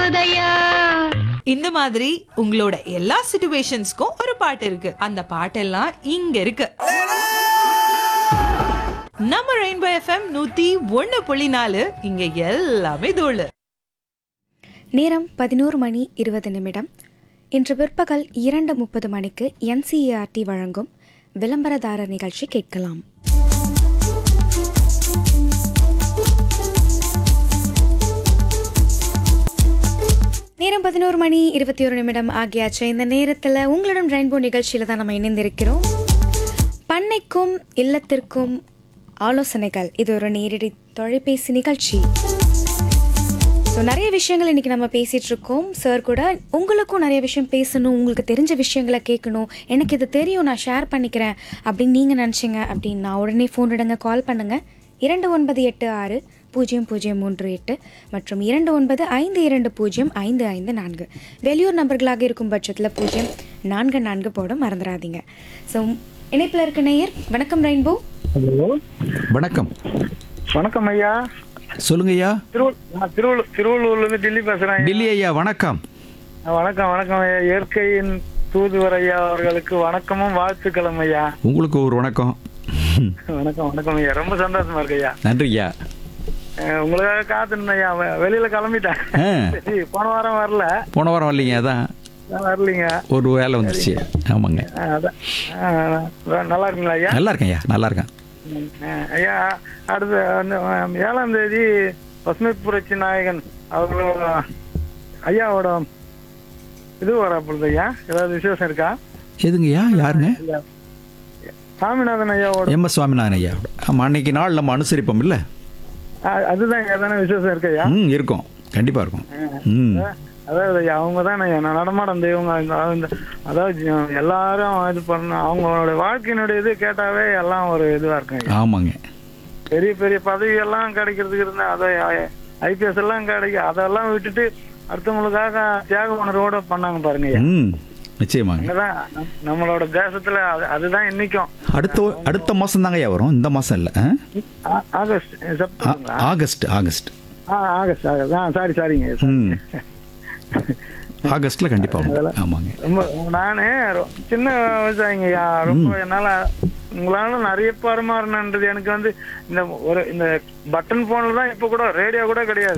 போதையா இந்த மாதிரி உங்களோட எல்லா சிச்சுவேஷன்ஸ்க்கும் ஒரு பாட்டு இருக்கு அந்த பாட்டெல்லாம் இங்க இருக்கு நம்ம ரெயின்போ எஃப்எம் நூத்தி ஒண்ணு புள்ளி நாலு இங்க எல்லாமே தோழு நேரம் பதினோரு மணி இருபது நிமிடம் இன்று பிற்பகல் இரண்டு முப்பது மணிக்கு என்சிஏஆர்டி வழங்கும் விளம்பரதாரர் நிகழ்ச்சி கேட்கலாம் நேரம் பதினோரு மணி இருபத்தி ஒரு நிமிடம் ஆகியாச்சு இந்த நேரத்தில் உங்களிடம் ரெயின்போ நிகழ்ச்சியில் தான் நம்ம இணைந்திருக்கிறோம் பண்ணைக்கும் இல்லத்திற்கும் ஆலோசனைகள் இது ஒரு நேரடி தொலைபேசி நிகழ்ச்சி ஸோ நிறைய விஷயங்கள் இன்றைக்கி நம்ம பேசிகிட்டு இருக்கோம் சார் கூட உங்களுக்கும் நிறைய விஷயம் பேசணும் உங்களுக்கு தெரிஞ்ச விஷயங்களை கேட்கணும் எனக்கு இது தெரியும் நான் ஷேர் பண்ணிக்கிறேன் அப்படின்னு நீங்கள் நினச்சிங்க அப்படின்னா உடனே ஃபோன் எடுங்க கால் பண்ணுங்கள் இரண்டு ஒன்பது எட்டு ஆறு பூஜ்ஜியம் பூஜ்ஜியம் மூன்று எட்டு மற்றும் இரண்டு ஒன்பது ஐந்து இரண்டு பூஜ்ஜியம் ஐந்து ஐந்து நான்கு வெளியூர் நம்பர்களாக இருக்கும் பட்சத்தில் பூஜ்ஜியம் நான்கு நான்கு போட மறந்துடாதீங்க ஸோ இணைப்பில் இருக்க நேயர் வணக்கம் ரெயின்போ ஹலோ வணக்கம் வணக்கம் ஐயா சொல்லுங்க ஐயா திருவள்ளூர் நான் திருவள்ளூர் திருவள்ளூர்ல இருந்து டெல்லி பேசுறேன் ஐயா. டில்லி ஐயா வணக்கம் வணக்கம் வணக்கம் ஐயா இயற்கையின் தூதுவர் ஐயா அவர்களுக்கு வணக்கமும் வாழ்த்துக்களும் ஐயா உங்களுக்கு ஒரு வணக்கம் வணக்கம் வணக்கம் ஐயா ரொம்ப சந்தோஷமா இருக்கு ஐயா நன்றி ஐயா அஹ் உங்களுக்காக காத்துருந்தேன் ஐயா வெ- வெளியில கிளம்பிட்டேன் ஆ. சரி, போன வாரம் வரல போன வாரம் வரலீங்க அதான் நான் வரலீங்க ஒரு வேலை வந்துருச்சு ஆமாங்க அஹ் அதான் அஹ் நல்லா இருக்குங்களா ஐயா நல்லா இருக்கேன் ஐயா நல்லா இருக்கேன் அஹ் ஐயா அடுத்த அந்த, அஹ், ஏழாம் தேதி பசுமை புரட்சி நாயகன் அவர்களோட ஐயாவோட இது வரப்பொழுது ஐயா ஏதாவது விசேஷம் இருக்கா எதுங்கய்யா யாருங்க சாமிநாதன் ஐயாவோட எம் எஸ் சுவாமிநாதன் ஐயா ஆமாம் அன்னைக்கு நாள் நம்ம அனுசரிப்போம் இல்லை அஹ், அதுதான் ஏதான விசேஷம் இருக்கு ஐயா ம் இருக்கும் கண்டிப்பாக இருக்கும் ம் அதாவது ஐயா அவங்க தான் நான் நடமாடம் தெய்வங்க இந்த- இந்த- அதாவது ஜ- எல்லாரும் இது பண்ண அவங்களோட வாழ்க்கையினுடைய இது கேட்டாவே எல்லாம் ஒரு இதுவா இருக்கும் ஐயா. ஆமாங்க பெரிய பெரிய பதவி எல்லாம் கிடைக்கிறதுக்கு இருந்தா அதை ஐபிஎஸ் எல்லாம் கிடைக்கும் அதெல்லாம் விட்டுட்டு அடுத்தவங்களுக்காக தியாக உணர்வோட பண்ணாங்க பாருங்க ஐயா. ம் நிச்சயமாங்க அங்கதான் நம்- நம்மளோட தேசத்துல அது- அதுதான் இன்னைக்கும் அடுத்த அடுத்த மாதம் தாங்க ஐயா வரும் இந்த மாதம் இல்லை ஆ? ஆ- ஆகஸ்ட் ஆ- செப்டம்பருங்களா ஆகஸ்ட் ஆகஸ்ட் ஆ ஆகஸ்ட் ஆகஸ்ட் ஆ சாரி சாரிங்க ம் ஆகஸ்ட்டில் கண்டிப்பாக வரும் ஆமாங்க ரொம்ப நானே ரொ- சின்ன விவசாயிங்கய்யா ரொம்ப என்னால உங்களால நிறைய பரிமாறணுன்றது எனக்கு வந்து இந்த ஒரு இந்த பட்டன் போன்ல தான் இப்ப கூட ரேடியோ கூட கிடையாது